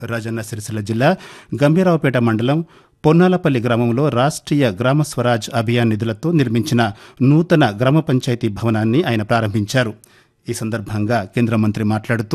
రాజన్న సిరిసిల్ల జిల్లా గంభీరావుపేట మండలం పొన్నాలపల్లి గ్రామంలో రాష్ట్రీయ గ్రామ స్వరాజ్ అభియాన్ నిధులతో నిర్మించిన నూతన గ్రామ పంచాయతీ భవనాన్ని ఆయన ప్రారంభించారు ఈ సందర్భంగా కేంద్ర మంత్రి మాట్లాడుతూ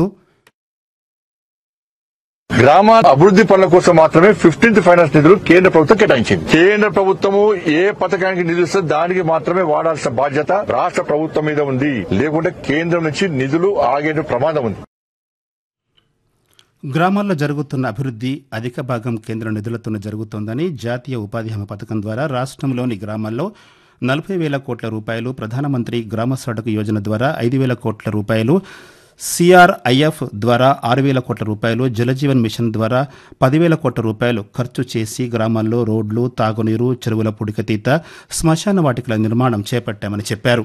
గ్రామ అభివృద్ధి పనుల కోసం మాత్రమే ఫిఫ్టీన్త్ ఫైనాన్స్ నిధులు కేంద్ర ప్రభుత్వం కేటాయించింది కేంద్ర ప్రభుత్వము ఏ పథకానికి నిధులు ఇస్తే దానికి మాత్రమే వాడాల్సిన బాధ్యత రాష్ట్ర ప్రభుత్వం మీద ఉంది లేకుంటే కేంద్రం నుంచి నిధులు ఆగే ప్రమాదం ఉంది గ్రామాల్లో జరుగుతున్న అభివృద్ధి అధిక భాగం కేంద్ర నిధులతోనే జరుగుతోందని జాతీయ ఉపాధి హామీ పథకం ద్వారా రాష్ట్రంలోని గ్రామాల్లో నలభై వేల కోట్ల రూపాయలు ప్రధానమంత్రి గ్రామ సడక్ యోజన ద్వారా ఐదు వేల కోట్ల రూపాయలు సిఆర్ఐఎఫ్ ద్వారా ఆరు వేల కోట్ల రూపాయలు జలజీవన్ మిషన్ ద్వారా పదివేల కోట్ల రూపాయలు ఖర్చు చేసి గ్రామాల్లో రోడ్లు తాగునీరు చెరువుల పుడికతీత శ్మశాన వాటికల నిర్మాణం చేపట్టామని చెప్పారు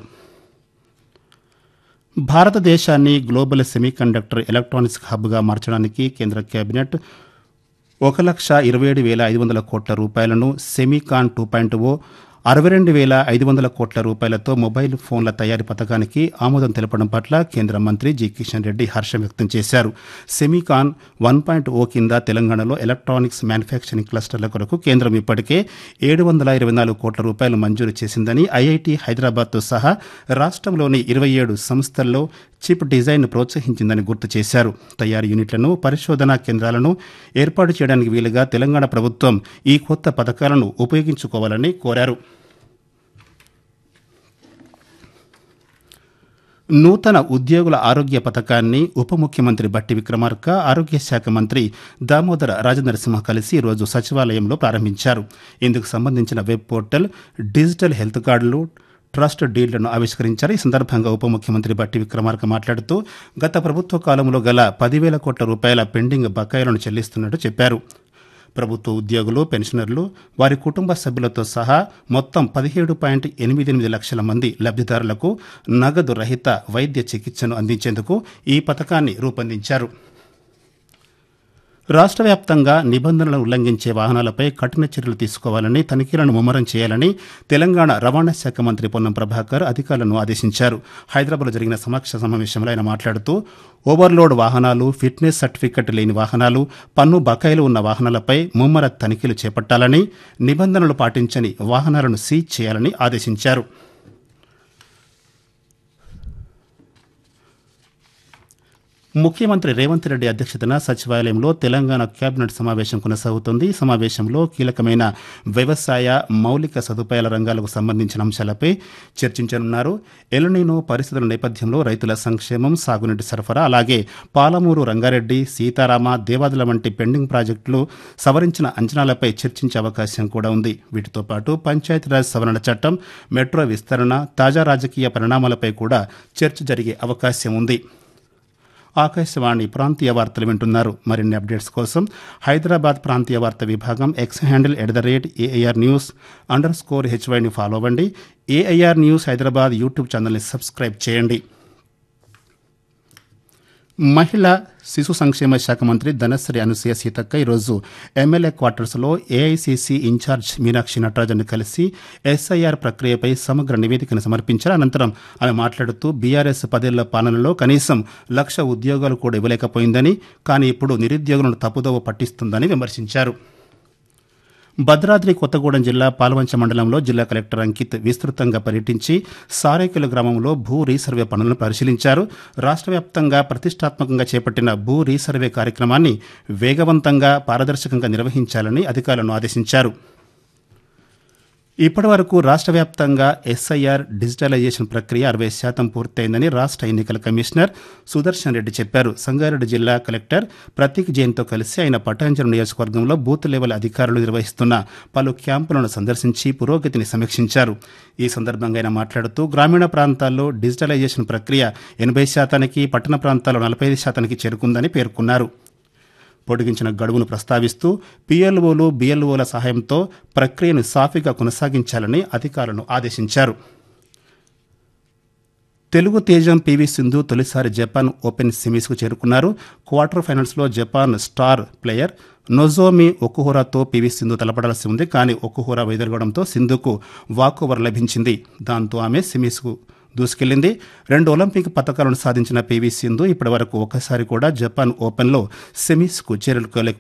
భారతదేశాన్ని గ్లోబల్ సెమీకండక్టర్ ఎలక్ట్రానిక్స్ హబ్గా మార్చడానికి కేంద్ర కేబినెట్ ఒక లక్ష ఇరవై ఏడు వేల ఐదు వందల కోట్ల రూపాయలను సెమీకాన్ టూ పాయింట్ ఓ అరవై రెండు వేల ఐదు వందల కోట్ల రూపాయలతో మొబైల్ ఫోన్ల తయారీ పథకానికి ఆమోదం తెలపడం పట్ల కేంద్ర మంత్రి జి కిషన్ రెడ్డి హర్షం వ్యక్తం చేశారు సెమీకాన్ వన్ పాయింట్ ఓ కింద తెలంగాణలో ఎలక్ట్రానిక్స్ మ్యానుఫ్యాక్చరింగ్ క్లస్టర్ల కొరకు కేంద్రం ఇప్పటికే ఏడు వందల ఇరవై నాలుగు కోట్ల రూపాయలు మంజూరు చేసిందని ఐఐటి హైదరాబాద్తో సహా రాష్ట్రంలోని ఇరవై ఏడు సంస్థల్లో చిప్ డిజైన్ ప్రోత్సహించిందని గుర్తు చేశారు తయారీ యూనిట్లను పరిశోధనా కేంద్రాలను ఏర్పాటు చేయడానికి వీలుగా తెలంగాణ ప్రభుత్వం ఈ కొత్త పథకాలను ఉపయోగించుకోవాలని కోరారు నూతన ఉద్యోగుల ఆరోగ్య పథకాన్ని ఉప ముఖ్యమంత్రి బట్టి విక్రమార్క ఆరోగ్య శాఖ మంత్రి దామోదర రాజనరసింహ కలిసి ఈరోజు సచివాలయంలో ప్రారంభించారు ఇందుకు సంబంధించిన వెబ్ పోర్టల్ డిజిటల్ హెల్త్ కార్డులు ట్రస్ట్ డీళ్లను ఆవిష్కరించారు ఈ సందర్భంగా ఉప ముఖ్యమంత్రి బట్టి విక్రమార్క మాట్లాడుతూ గత ప్రభుత్వ కాలంలో గల పదివేల కోట్ల రూపాయల పెండింగ్ బకాయిలను చెల్లిస్తున్నట్టు చెప్పారు ప్రభుత్వ ఉద్యోగులు పెన్షనర్లు వారి కుటుంబ సభ్యులతో సహా మొత్తం పదిహేడు పాయింట్ ఎనిమిది ఎనిమిది లక్షల మంది లబ్ధిదారులకు నగదు రహిత వైద్య చికిత్సను అందించేందుకు ఈ పథకాన్ని రూపొందించారు రాష్ట్ర వ్యాప్తంగా నిబంధనలను ఉల్లంఘించే వాహనాలపై కఠిన చర్యలు తీసుకోవాలని తనిఖీలను ముమ్మరం చేయాలని తెలంగాణ రవాణా శాఖ మంత్రి పొన్నం ప్రభాకర్ అధికారులను ఆదేశించారు హైదరాబాద్లో జరిగిన సమీక్ష సమావేశంలో ఆయన మాట్లాడుతూ ఓవర్లోడ్ వాహనాలు ఫిట్నెస్ సర్టిఫికెట్ లేని వాహనాలు పన్ను బకాయిలు ఉన్న వాహనాలపై ముమ్మర తనిఖీలు చేపట్టాలని నిబంధనలు పాటించని వాహనాలను సీజ్ చేయాలని ఆదేశించారు ముఖ్యమంత్రి రేవంత్ రెడ్డి అధ్యక్షతన సచివాలయంలో తెలంగాణ కేబినెట్ సమావేశం కొనసాగుతోంది ఈ సమావేశంలో కీలకమైన వ్యవసాయ మౌలిక సదుపాయాల రంగాలకు సంబంధించిన అంశాలపై చర్చించనున్నారు ఎలనీనో పరిస్థితుల నేపథ్యంలో రైతుల సంక్షేమం సాగునీటి సరఫరా అలాగే పాలమూరు రంగారెడ్డి సీతారామ దేవాదుల వంటి పెండింగ్ ప్రాజెక్టులు సవరించిన అంచనాలపై చర్చించే అవకాశం కూడా ఉంది వీటితో పాటు పంచాయతీరాజ్ సవరణ చట్టం మెట్రో విస్తరణ తాజా రాజకీయ పరిణామాలపై కూడా చర్చ జరిగే అవకాశం ఉంది ఆకాశవాణి ప్రాంతీయ వార్తలు వింటున్నారు మరిన్ని అప్డేట్స్ కోసం హైదరాబాద్ ప్రాంతీయ వార్త విభాగం X handle at the rate AIR news underscore హెచ్వైని ఫాలో అవ్వండి ఏఐఆర్ న్యూస్ హైదరాబాద్ యూట్యూబ్ ఛానల్ని సబ్స్క్రైబ్ చేయండి మహిళా శిశు సంక్షేమ శాఖ మంత్రి ధనశ్రీ అనుసూయ సీతక్క ఈరోజు ఎమ్మెల్యే క్వార్టర్స్లో ఏఐసీసీ ఇన్ఛార్జ్ మీనాక్షి నటరాజన్ కలిసి ఎస్ఐఆర్ ప్రక్రియపై సమగ్ర నివేదికను సమర్పించారు అనంతరం ఆమె మాట్లాడుతూ బీఆర్ఎస్ పదేళ్ల పాలనలో కనీసం లక్ష ఉద్యోగాలు కూడా ఇవ్వలేకపోయిందని కానీ ఇప్పుడు నిరుద్యోగులను తప్పుదోవ పట్టిస్తుందని విమర్శించారు భద్రాద్రి కొత్తగూడెం జిల్లా పాల్వంచ మండలంలో జిల్లా కలెక్టర్ అంకిత్ విస్తృతంగా పర్యటించి సారేకుల గ్రామంలో భూ రీసర్వే పనులను పరిశీలించారు రాష్ట్ర వ్యాప్తంగా ప్రతిష్టాత్మకంగా చేపట్టిన భూ రీసర్వే కార్యక్రమాన్ని వేగవంతంగా పారదర్శకంగా నిర్వహించాలని అధికారులను ఆదేశించారు ఇప్పటి వరకు రాష్ట్ర వ్యాప్తంగా ఎస్ఐఆర్ డిజిటలైజేషన్ ప్రక్రియ అరవై శాతం పూర్తయిందని రాష్ట్ర ఎన్నికల కమిషనర్ సుదర్శన్ రెడ్డి చెప్పారు సంగారెడ్డి జిల్లా కలెక్టర్ ప్రతీక్ జైన్తో కలిసి ఆయన పటాంజలి నియోజకవర్గంలో బూత్ లెవెల్ అధికారులు నిర్వహిస్తున్న పలు క్యాంపులను సందర్శించి పురోగతిని సమీక్షించారు ఈ సందర్భంగా ఆయన మాట్లాడుతూ గ్రామీణ ప్రాంతాల్లో డిజిటలైజేషన్ ప్రక్రియ ఎనభై శాతానికి పట్టణ ప్రాంతాల్లో నలభై ఐదు శాతానికి చేరుకుందని పేర్కొన్నారు పొడిగించిన గడువును ప్రస్తావిస్తూ పిఎల్ఓలు బిఎల్ఓల సహాయంతో ప్రక్రియను సాఫీగా కొనసాగించాలని అధికారులను ఆదేశించారు తెలుగు తేజం పివి సింధు తొలిసారి జపాన్ ఓపెన్ సెమీస్కు చేరుకున్నారు క్వార్టర్ ఫైనల్స్లో జపాన్ స్టార్ ప్లేయర్ నొజోమి ఒకుహోరాతో పివి సింధు తలపడాల్సి ఉంది కానీ ఒకుహోరా వైదొలగడంతో సింధుకు వాకోవర్ లభించింది దాంతో ఆమె సెమీస్కు దూసుకెళ్లింది రెండు ఒలింపిక్ పథకాలను సాధించిన పీవీ సింధు ఇప్పటివరకు ఒక్కసారి కూడా జపాన్ ఓపెన్లో సెమీస్కు చేరుకోలేక